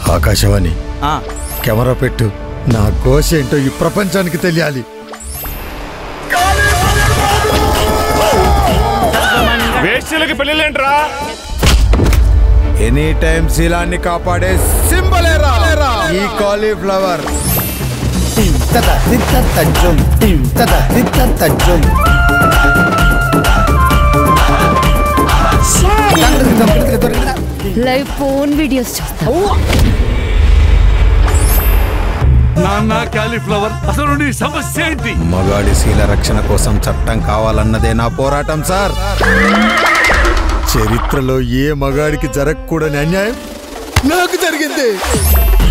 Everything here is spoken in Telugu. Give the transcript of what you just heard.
ఆకాశవాణి ఆ, కెమెరా పెట్టు నా ఘోష ఏంటో ఈ ప్రపంచానికి తెలియాలి వేశ్యలకి పెళ్ళిలేంట్రా ఎనీ టైం శీలాన్ని కాపాడే సింబల్ ఈ కాలీఫ్లవర్ తద తిత్త తజ్జుం తద తిత్త తజ్జుం లైవ్ ఫోన్ వీడియోస్ చూస్తా నాన్న కాలీఫ్లవర్ అసలు నీ సమస్య ఏంటి మగాడి శీల రక్షణ కోసం చట్టం కావాలన్నదే నా పోరాటం సార్ చరిత్రలో ఏ మగాడికి జరగకూడని అన్యాయం నాకు జరిగింది